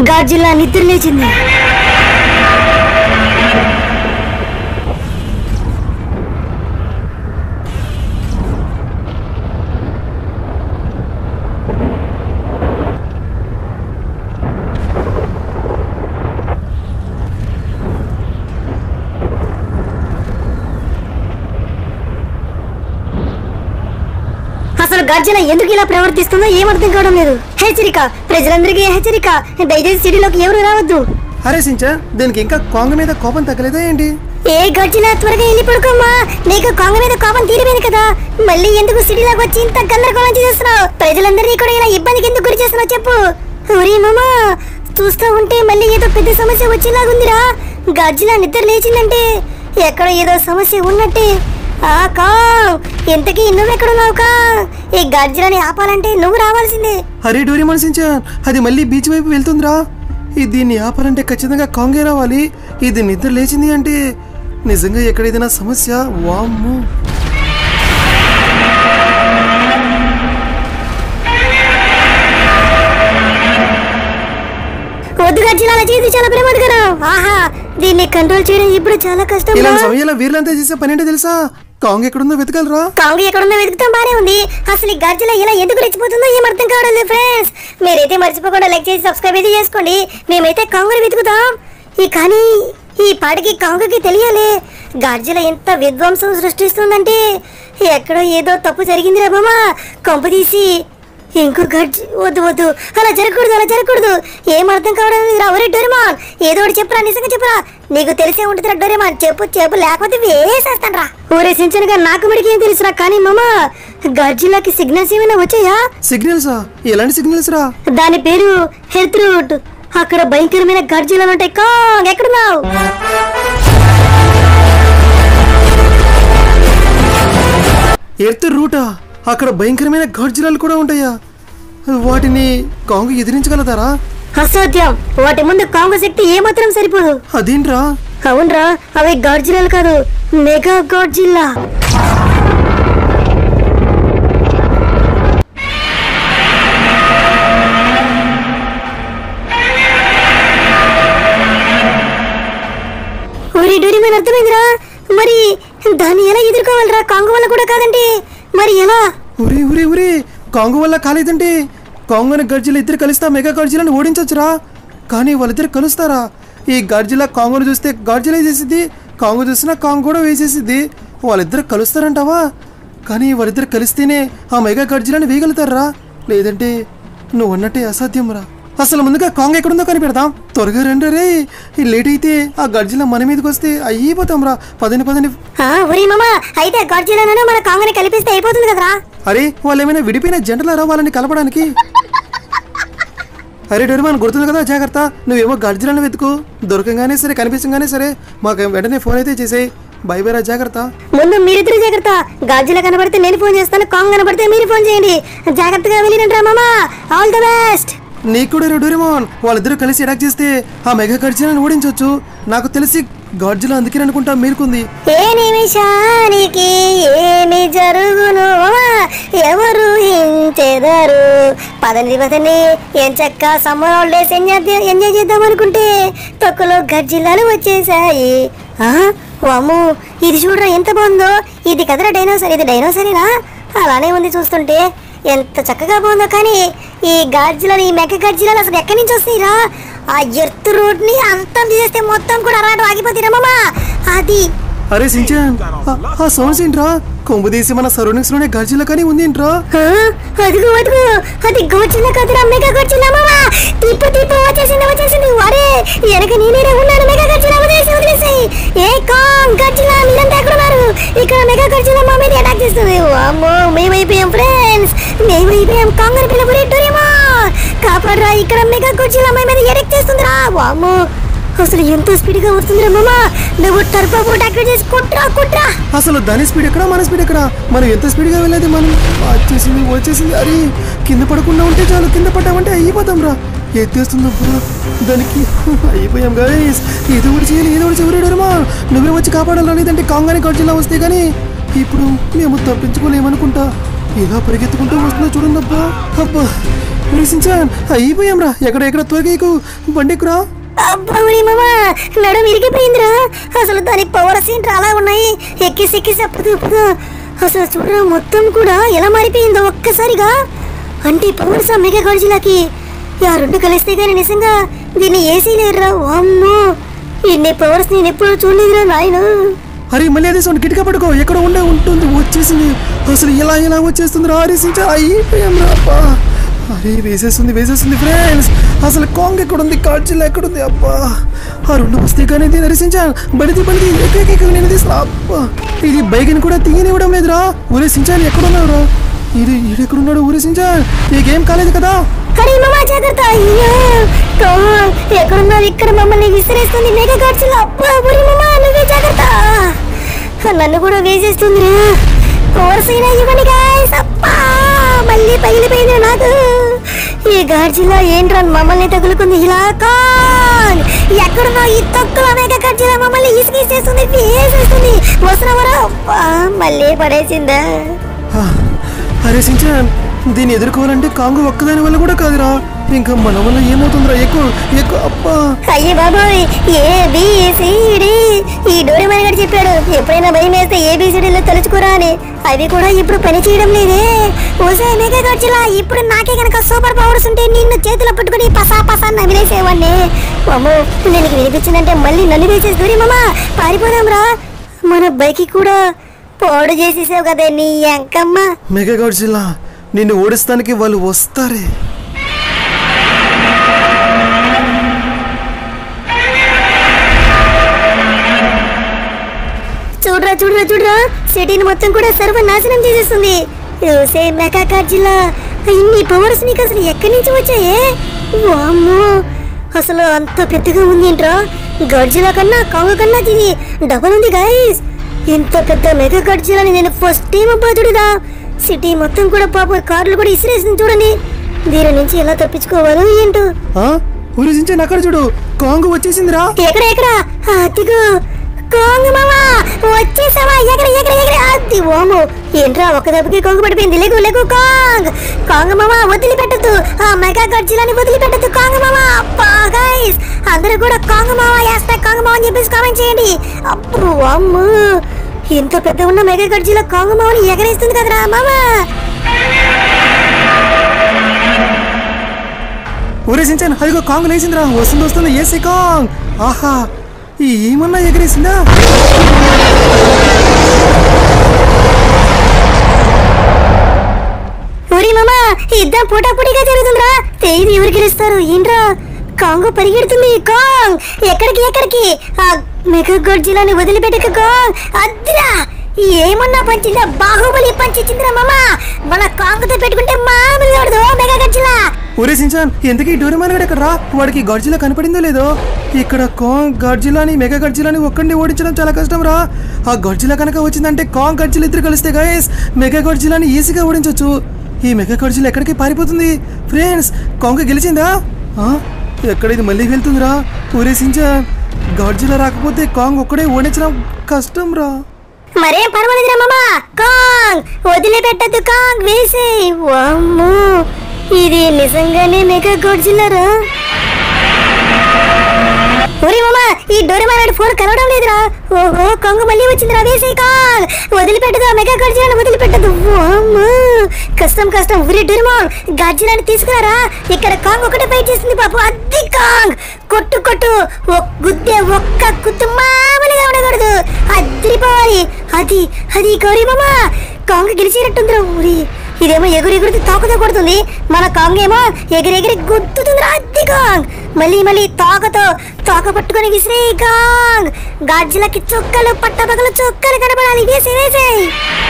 Godzilla నిద్ర లేచింది అసలు గర్జన ఎందుకు ఇలా ప్రవర్తిస్తుందో ఏమర్థం కావడం లేదు హెచ్చరిక ప్రజలందరికీ హెచ్చరిక దయచేసి సిటీలోకి ఎవరు రావద్దు అరే సించా దీనికి ఇంకా కొంగ మీద కోపం తగ్గలేదా ఏంటి ఏ గర్జన త్వరగా వెళ్ళి పడుకోమ్మా నీకు కొంగ మీద కోపం తీరిపోయింది కదా మళ్ళీ ఎందుకు సిటీలోకి వచ్చి ఇంత గందరగోళం చేస్తున్నావు ప్రజలందరినీ కూడా ఇలా ఇబ్బందికి ఎందుకు గురి చేస్తున్నావు చెప్పు ఒరే మామా చూస్తూ ఉంటే మళ్ళీ ఏదో పెద్ద సమస్య వచ్చేలాగుందిరా గర్జన నిద్ర లేచిందంటే ఎక్కడ ఏదో సమస్య ఉన్నట్టే ఆ కా ఇంతకీ నువ్వెక్కడున్నావు కా ఈ గర్జనని ఆపాలంటే నువ్వు రావాల్సిందే అరే డోరీ మనసించా అది మళ్ళీ బీచ్ వైపు వెళ్తుందిరా ఇది దీన్ని ఆపాలంటే ఖచ్చితంగా కాంగే రావాలి ఇది నిద్ర లేచింది అంటే నిజంగా ఎక్కడ ఏదైనా సమస్య వామ్ము వద్దు గర్జన అలా చేసి చాలా ప్రమాదకరం ఆహా దీన్ని కంట్రోల్ చేయడం ఇప్పుడు చాలా కష్టం ఇలాంటి సమయంలో వీళ్ళంతా చేసే పని ఏంటో తెలుసా కాంగ్ ఎక్కడుందో వెతకాలరా కాంగ్రెస్ ఎక్కడుందో వెతుకుతాం బానే ఉంది అసలు ఈ గర్జల ఇలా ఎందుకు రెచ్చిపోతుందో ఏం అర్థం కావడం లేదు ఫ్రెండ్స్ మీరైతే మర్చిపోకుండా లైక్ చేసి సబ్స్క్రైబ్ అయితే చేసుకోండి మేమైతే కాంగ్రెస్ వెతుకుతాం ఈ కానీ ఈ పాటికి కాంగ్రెస్కి తెలియాలి గర్జల ఎంత విధ్వంసం సృష్టిస్తుందంటే ఎక్కడో ఏదో తప్పు జరిగిందిరా బామ్మ కొంప తీసి ఇంకో గడ్జ వద్దు వద్దు అలా జరగకూడదు అలా జరగకూడదు ఏం అర్థం కావడం లేదు ఒరే డోరేమాన్ ఏదో ఒకటి చెప్పరా నిజంగా చెప్పరా నీకు తెలిసే ఉంటుందిరా డోరేమాన్ చెప్పు చెప్పు లేకపోతే వేసేస్తాను రా ఊరే సించనగా నాకు మడికి ఏం తెలుసురా కానీ మామ గర్జిలాకి సిగ్నల్స్ ఏమైనా వచ్చాయా సిగ్నల్సా ఎలాంటి సిగ్నల్స్ రా దాని పేరు హెల్త్ రూట్ అక్కడ భయంకరమైన గర్జీలు ఉంటాయి కాంగ్ ఎక్కడున్నావు ఎర్త్ రూటా అక్కడ భయంకరమైన గర్జనాలు కూడా ఉంటాయా వాటిని కాంగ్ ఎదిరించగలతారా అసాధ్యం వాటి ముందు కాంగ శక్తి ఏమాత్రం సరిపోదు అదేంట్రా అవునరా అవి గాడ్జిలాలు కాదు మెగా గాడ్జిల్లా ఒరే డోరీమన్ అర్థమైందిరా మరి దాన్ని ఎలా ఎదుర్కోవాలిరా కాంగు వల్ల కూడా కాదంటే మరి ఎలా ఉరే ఉరే ఉరే కాంగు వల్ల కాలేదంటే కాంగు అనే గర్జిల ఇద్దరు కలిస్తా మెగా గర్జిలను ఓడించొచ్చురా కానీ వాళ్ళిద్దరు కలుస్తారా ఈ గర్జిల కాంగును చూస్తే గర్జిల వేసేసిద్ది కాంగు చూసినా కాంగు కూడా వేసేసిద్ది వాళ్ళిద్దరు కలుస్తారంటావా కానీ వాళ్ళిద్దరు కలిస్తేనే ఆ మెగా గర్జిలను వేయగలుగుతారా లేదంటే నువ్వు అన్నట్టే అసాధ్యం రా అసలు ముందుగా కాంగ్ ఎక్కడుందో కనిపెడదాం త్వరగా రండి రే ఈ లేట్ అయితే ఆ గర్జిల మన మీదకి వస్తే అయిపోతాం రా పదని పదని ఆ, ఒరే మామ అయితే గాడ్జిలాను మన కాంగని కలిపిస్తే అయిపోతుంది కదరా అరే వాళ్ళు ఏమైనా విడిపోయిన జంటలారా వాళ్ళని కలపడానికి అరే డోరిమాన్ గుర్తుంది కదా జాగ్రత్త నువ్వేమో గర్జలను వెతుకు దొరకంగానే సరే కనిపించగానే సరే మాకు వెంటనే ఫోన్ అయితే చేసేయి బై బై రా జాగ్రత్త ముందు మీరిద్దరు జాగ్రత్త గాజులా కనబడితే నేను ఫోన్ చేస్తాను కాంగ్ కనబడితే మీరు ఫోన్ చేయండి జాగ్రత్తగా వెళ్ళిరంట్రా మామ ఆల్ ది బెస్ట్ నీకు కూడా రా డోరిమాన్ వాళ్ళిద్దరూ కలిసి అటాక్ చేస్తే ఆ మెగా గర్జలను ఓడించవచ్చు నాకు తెలిసి గార్జుల అందుకే అనుకుంటా మేలుకుంది ఏ నిమిషానికి ఏమి జరుగును ఎవరు హించెదరు పదండి పదండి ఏం చక్క సమ్మర్ హాలిడేస్ ఎంజాయ్ ఎంజాయ్ చేద్దాం అనుకుంటే తొక్కులో గజ్జిల్లాలు వచ్చేసాయి ఆ, వామ్మో ఇది చూడరా ఎంత బాగుందో ఇది కదరా డైనోసర్ ఇది డైనోసరేనా అలానే ఉంది చూస్తుంటే ఎంత చక్కగా బాగుందో కానీ ఈ గార్జిలను ఈ మెక్క గార్జిలను అసలు ఎక్కడి నుంచి వస్తాయిరా ఆ ఎర్త్ రోడ్ ని అంతం చేస్తే మొత్తం కూడా అలాంటి ఆగిపోతాయిరా మామా అది అరే సించాన్ ఆ- ఆ సౌండ్స్ ఏంట్రా కొంపు తీసి మన సరౌండింగ్స్ లోనే గర్జిల కానీ ఉంది ఏంట్రా ఆ, అదిగో అదిగో అది గోచిల్ల కదరా మెగా గోచిల్ల మామా తిప్పు తిప్పు వచ్చేసింది వచ్చేసింది వరే వెనక నేనే ఉన్నాను మెగా గర్జిల వదిలేసి వదిలేసాయి ఏ కాంగ్ గర్జిల మీరంతా ఎక్కడ ఉన్నారు ఇక్కడ మెగా గర్జిల మా మీద అటాక్ చేస్తుంది అమ్మో మేమైపోయాం ఫ్రెండ్స్ మేమైపోయాం కాంగ్ అని పిల్లబురి డోరేమా కాపాడరా ఇక్కడ మెగా గర్జిల మా మీద అటాక్ చేస్తుందిరా వామ్మో అసలు ఎంత స్పీడ్ గా వస్తుందిరా మామా నువ్వు టర్బో బోట్ యాక్టివేట్ చేసి కొట్రా కొట్రా అసలు దాని స్పీడ్ ఎక్కడ మన స్పీడ్ ఎక్కడ మనం ఎంత స్పీడ్గా వెళ్ళేది మనం వచ్చేసింది వచ్చేసింది అరే కింద పడకుండా ఉంటే చాలు కింద పడ్డామంటే అయిపోతాం రా ఎత్తేస్తుందబ్బా దానికి అయిపోయాం గైస్ ఏదో ఒకటి చేయాలి ఏదో ఒకటి చివరేడరమా నువ్వే వచ్చి కాపాడాలి లేదంటే కాంగానే ఖర్చులా వస్తే కానీ ఇప్పుడు మేము తప్పించుకోలేమనుకుంటా ఇలా పరిగెత్తుకుంటూ వస్తుందో చూడండి అబ్బా అబ్బా ఒరే సించాన్ అయిపోయాం రా ఎక్కడ ఎక్కడ త్వరగా ఎక్కు బండి ఎక్కురా అబ్బా ఒరే మామ నడుము ఇరిగిపోయిందిరా అసలు దాని పవర్స్ ఏంటి అలా ఉన్నాయి ఎక్కేసి ఎక్కేసి అప్పుడు ఇప్పుడు అసలు చూడరా మొత్తం కూడా ఎలా మారిపోయిందో ఒక్కసారిగా అంటే పవర్స్ ఆ మెగా గాడ్జిలాకి ఆ రెండు కలిస్తే కానీ నిజంగా దీన్ని ఏసీ లేరురా అమ్మో ఇన్ని పవర్స్ నేను ఎప్పుడు చూడలేదురా నాయన అరే మళ్ళీ అదే సౌండ్ గిట్టిగా పట్టుకో ఎక్కడ ఉండే ఉంటుంది వచ్చేసింది అసలు ఇలా ఇలా వచ్చేస్తుంది రా అరే సించా అయిపోయాం రా అబ్బా అరే వేసేస్తుంది వేసేస్తుంది ఫ్రెండ్స్ అసలు కాంగ్ ఎక్కడ ఉంది కార్జిల్ ఎక్కడ ఉంది అబ్బా ఆ రెండు వస్తే కానీ దీన్ని నరిసించా బడిది బడిది ఎక్కడ నేను తీసిన అబ్బా ఇది బైక్ని కూడా తీయనివ్వడం లేదురా ఊరే సించాన్ ఎక్కడ ఉన్నావురా ఇది ఈడెక్కడున్నాడు ఊరే సించాన్ ఈ గేమ్ కాలేదు కదా అరే మామ జాగ్రత్త అయ్యో టామ్, ఎక్కడున్నావు ఇక్కడ మమ్మల్ని విసిరేస్తుంది మెగా గాడ్జిలా అబ్బా ఒరే మామ నువ్వే జాగ్రత్త నన్ను కూడా వేసేస్తుంది పవర్స్ అయినా ఇవ్వండి గాయస్ అబ్బా మళ్ళీ పగిలిపోయింది నాకు ఈ గాడ్జిలా ఏంట్రా మమ్మల్ని తగులుకుంది ఇలా కాన్ ఎక్కడున్నా ఈ తక్కువ మెగా గాడ్జిలా మమ్మల్ని ఇసుకేసేస్తుంది వేసేస్తుంది వస్తున్నావరా అబ్బా మళ్ళీ పడేసిందా ఆ, అరే సించాన్ దీన్ని ఎదుర్కోవాలంటే కాంగు ఒక్కదాని వల్ల కూడా కాదురా ఇంకా మన వల్ల ఏమవుతుందిరా ఎక్కువ ఎక్కువ అబ్బా అయ్యే బాబోయ్ ఏబిసిడి ఈ డోరేమాన్ గారు చెప్పాడు ఎప్పుడైనా భయం వేస్తే ఏబిసిడీలో తలుచుకోరా అని అవి కూడా ఇప్పుడు పని చేయడం లేదే ఓసే మేఘా గర్జులా ఇప్పుడు నాకే కనుక సూపర్ పవర్స్ ఉంటే నిన్ను చేతిలో పట్టుకుని పసా పసా నమిలేసేవాడిని అమ్మో నేను వినిపించిందంటే మళ్ళీ నన్ను వేసేసి దూరి మామ పారిపోదాం రా మన బైక్ కూడా పాడు చేసేసావు కదా నీ అంకమ్మ మెగా గాడ్జిల్లా నిన్ను ఓడిస్తానికి వాళ్ళు వస్తారే చూడరా చూడరా చూడరా సిటీని మొత్తం కూడా సర్వనాశనం చేసేస్తుంది సే మెకాకా జిల్లా ఇన్ని పవర్స్ నీకు అసలు ఎక్కడి నుంచి వచ్చాయే వామ్మో అసలు అంత పెద్దగా ఉంది ఏంట్రా గర్జిలా కన్నా కాంగ కన్నా ఇది డబల్ ఉంది గైస్ ఇంత పెద్ద మెగా గర్జిలాని నేను ఫస్ట్ టైం అబ్బాతుడుదా సిటీ మొత్తం కూడా పాప కార్లు కూడా ఇసిరేసింది చూడండి దీని నుంచి ఎలా తప్పించుకోవాలో ఏంటో ఆ ఊరి సించాన్ అక్కడ చూడు కాంగు వచ్చేసిందిరా ఎక్కడ ఎక్కడ అతిగు కోంగు మామా వచ్చేసావా ఎక్కడ ఎక్కడ ఎక్కడ అది ఓము ఏంట్రా ఒక దెబ్బకి కొంగు పడిపోయింది లేకు లేకు కాంగ్ కాంగ్ మామా వదిలిపెట్టద్దు ఆ మెగా గర్జిలాని వదిలిపెట్టద్దు కాంగ్ మామా అబ్బా గైస్ అందరూ కూడా కాంగ్ మామా యాస్టా కాంగ్ మామా అని చెప్పేసి కామెంట్ చేయండి అబ్బో అమ్ము ఇంత పెద్ద ఉన్న మెగా గర్జిలా కాంగ్ మామని ఎగరేస్తుంది కదరా మామా ఊరే సించాన్ అదిగో కాంగు లేచిందిరా వస్తుంది వస్తుంది ఏసీ కాంగ్ ఆహా ఈ ఏమన్నా ఎగరేసిందా ఒరి మామా ఇద్దం పోటాపోటీగా జరుగుతుందిరా తేదీ ఎవరు గెలుస్తారు ఏంట్రా కాంగో పరిగెడుతుంది కాంగ్ ఎక్కడికి ఎక్కడికి ఆ మెగా గొడ్జిలాని వదిలిపెట్టక కాంగ్ అద్దిరా ఏమన్నా పంచిందా బాహుబలి పంచిందిరా మామా మన కాంగుతో పెట్టుకుంటే మామూలుగా ఉండదు మెగా గొడ్జిలా ఊరే సించాన్ ఎందుకు డోరేమాన్ గడు ఎక్కడ రా వాడికి గడ్జిలా కనపడిందో లేదో ఇక్కడ కాంగ్ గడ్జిలాని మెగా గడ్జిలాని ఒక్కడిని ఓడించడం చాలా కష్టం రా ఆ గడ్జిలా కనుక వచ్చిందంటే కాంగ్ గడ్జిలా ఇద్దరు కలిస్తే గైస్ మెగా గడ్జిలాని ఈజీగా ఓడించవచ్చు ఈ మెగా గడ్జిలా ఎక్కడికి పారిపోతుంది ఫ్రెండ్స్ కాంగ్ గెలిచిందా ఆ? ఎక్కడ ఇది మళ్ళీ వెళ్తుందిరా ఊరే సించాన్ గడ్జిలా రాకపోతే కాంగ్ ఒక్కడే ఓడించడం కష్టం రా మరేం పర్వాలేదురా మామా కాంగ్ వదిలిపెట్టద్దు కాంగ్ వేసే వామ్మో ఇది నిజంగానే మెగా గొడ్జిల్లరా ఒరే మామా ఈ డోరేమానాడు ఫోన్ కలవడం లేదురా ఓహో కాంగ్ మళ్ళీ వచ్చిందిరా వేసే కాంగ్ వదిలిపెట్టదు ఆ మెగా గర్జిలాని వదిలిపెట్టదు వామ్మో కష్టం కష్టం ఉరి డోరేమాన్ గర్జిలాని తీసుకురారా ఇక్కడ కాంగ్ ఒకటే ఫైట్ చేస్తుంది పాప అద్ది కాంగ్ కొట్టు కొట్టు ఒక్ గుద్దే ఒక్క కుత్తు మామూలుగా ఉండకూడదు అదిరిపోవాలి అది అది గౌరీ మామ కాంగ్ గెలిచేటట్టుందిరా ఊరి ఇదేమో ఎగురు ఎగురుతూ తాకుతో కొడుతుంది మన కాంగ్ ఏమో ఎగిరి ఎగిరి గుద్దుతుందిరా అద్ది కాంగ్ మళ్ళీ మళ్ళీ తోకతో తోక పట్టుకొని విసిరే కాంగ్ గాజ్జులకి చుక్కలు పట్టపగలు చుక్కలు కనబడాలి వేసి వేసేయ్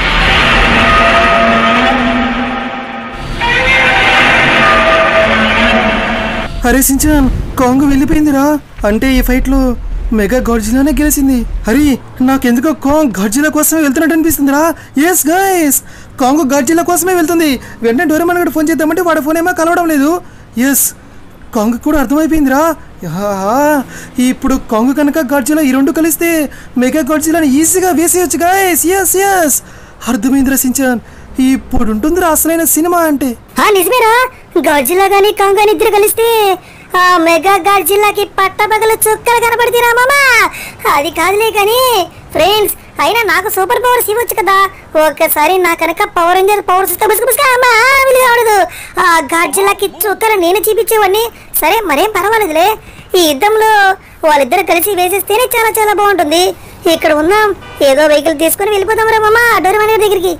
అరే సించాన్ కాంగ్ వెళ్ళిపోయిందిరా అంటే ఈ ఫైట్లో మెగా గర్జిలానే గెలిచింది హరి నాకెందుకో కాంగ్ గర్జిలా కోసమే వెళ్తున్నట్టు అనిపిస్తుందిరా ఎస్ గైస్ కాంగ్ గర్జిలా కోసమే వెళ్తుంది వెంటనే డోరేమాన్ గడు ఫోన్ చేద్దామంటే వాడి ఫోన్ ఏమో కలవడం లేదు ఎస్ కాంగ్ కూడా అర్థమైపోయిందిరా ఆహా, ఇప్పుడు కాంగ్ కనుక గర్జిలా ఈ రెండు కలిస్తే మెగా గర్జిలాని ఈజీగా వేసేయచ్చు గైస్ ఎస్ ఎస్ అర్థమైందిరా సించాన్ ఇప్పుడు ఉంటుందిరా అసలైన సినిమా అంటే ఆ నిజమేరా గర్జిలా గాని కాంగ్ గాని ఇద్దరు కలిస్తే ఆ మెగా గర్జిల్లాకి పట్టపగలు చుక్కలు కనపడితేరా మామా అది కాదులే కానీ ఫ్రెండ్స్ అయినా నాకు సూపర్ పవర్స్ ఇవ్వచ్చు కదా ఒక్కసారి నా కనుక పవర్ రేంజర్ పవర్స్ ఇస్తే బుసుకు బుసుకు అమ్మా విలువడదు ఆ గర్జిల్లాకి చుక్కలు నేను చూపించేవాడిని సరే మరేం పర్వాలేదులే ఈ యుద్ధంలో వాళ్ళిద్దరు కలిసి వేసేస్తేనే చాలా చాలా బాగుంటుంది ఇక్కడ ఉన్నాం ఏదో వెహికల్ తీసుకుని వెళ్ళిపోదాం రా మామా డోరమాన్ గారి దగ్గరికి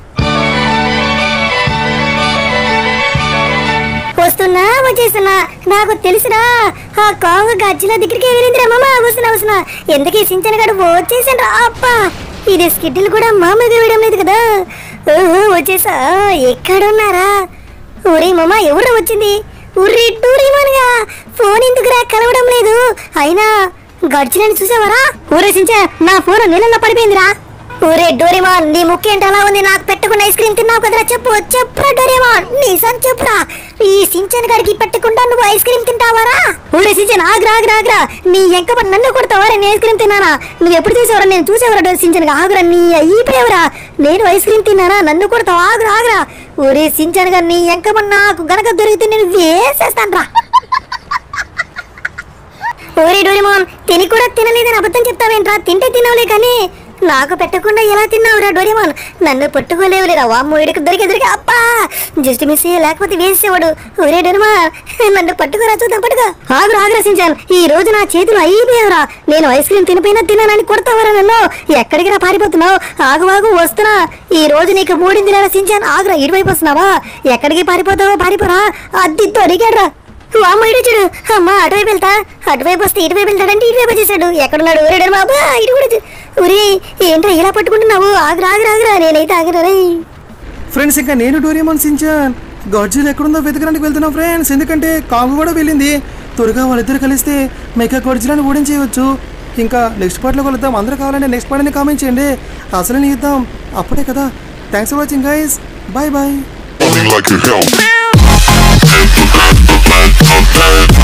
వస్తున్నా వచ్చేస్తున్నా నాకు తెలుసురా ఆ కాంగ్ గజ్జిల దగ్గరికి వెళ్ళిందిరా మామ వస్తున్నా వస్తున్నా ఎందుకే సించన గడు వచ్చేసాను అబ్బా ఇది స్కిడ్లు కూడా మామూలుగా వేయడం లేదు కదా ఓహో వచ్చేసా ఎక్కడున్నారా ఊరి మామ ఎవరు వచ్చింది ఉర్రి టూరిమాన్గా ఫోన్ ఎందుకురా కలవడం లేదు అయినా గడిచిలని చూసావరా ఊరే సించా నా ఫోన్ నీళ్ళలో పడిపోయిందిరా ఊరే డోరేమాన్ నీ ముక్కేంటి అలా ఉంది నాకు పెట్టుకున్న ఐస్ క్రీమ్ తిన్నావు కదరా చెప్పు చెప్పురా డోరేమాన్ నిజం చెప్పురా ఈ సించన్ గారికి పెట్టకుండా నువ్వు ఐస్ క్రీమ్ తింటావారా ఊరే సించన్ ఆగ్రా ఆగ్రా ఆగ్రా నీ ఎంక నన్ను కొడతావా నేను ఐస్ క్రీమ్ తిన్నానా నువ్వు ఎప్పుడు చూసావరా నేను చూసేవరా డోర్ సించన్ ఆగ్రా నీ అయిపోయావరా నేను ఐస్ క్రీమ్ తిన్నానా నన్ను కొడతావు ఆగ్రా ఆగ్రా ఊరే సించన్ గారు నీ ఎంక నాకు గనక దొరికితే నేను వేసేస్తాను రా ఓరే డోరేమోన్ తిని కూడా తినలేదని అబద్ధం చెప్తావేంట్రా తింటే తినవులే కానీ నాకు పెట్టకుండా ఎలా తిన్నావురా డోరేమోన్ నన్ను పట్టుకోలేవులేరా వామ్మో ఇడికి దొరికి దొరికి అబ్బా జస్ట్ మిస్ లేకపోతే వేసేవాడు ఒరే డోరేమోన్ నన్ను పట్టుకోరా చూద్దాం పట్టుకో ఆగురు ఆగ్రసించాను ఈ రోజు నా చేతులు అయిపోయావురా నేను ఐస్ క్రీమ్ తినిపోయినా తిన్నానని కొడతావరా నన్ను ఎక్కడికి రా పారిపోతున్నావు ఆగు ఆగు వస్తున్నా ఈ రోజు నీకు మూడింది రసించాను ఆగురా ఇటువైపు వస్తున్నావా ఎక్కడికి పారిపోతావో పారిపోరా అద్ది దొరికాడ్రా అమ్మ ఇటు చూడు అమ్మ అటువైపు వెళ్తా అటువైపు వస్తే ఇటువైపు వెళ్తాడంటే ఇటువైపు వచ్చేసాడు ఎక్కడున్నాడు ఊరేడు బాబా ఇటు కూడా చూ- ఊరి ఏంట్రా ఇలా పట్టుకుంటున్నావు ఆగురా ఆగురా ఆగురా నేనైతే ఆగురా రే ఫ్రెండ్స్ ఇంకా నేను డోరేమాన్ సించాన్ గడ్జిల్ ఎక్కడుందో వెతకడానికి వెళ్తున్నాం ఫ్రెండ్స్ ఎందుకంటే కాంగు కూడా వెళ్ళింది త్వరగా వాళ్ళిద్దరు కలిస్తే మెగా గడ్జిలను ఓడించేయవచ్చు ఇంకా నెక్స్ట్ పార్ట్లో కలుద్దాం అందరూ కావాలంటే నెక్స్ట్ పార్ట్ అని కామెంట్ చేయండి అసలు ఇద్దాం అప్పుడే కదా thanks for watching guys bye bye Only like a hell.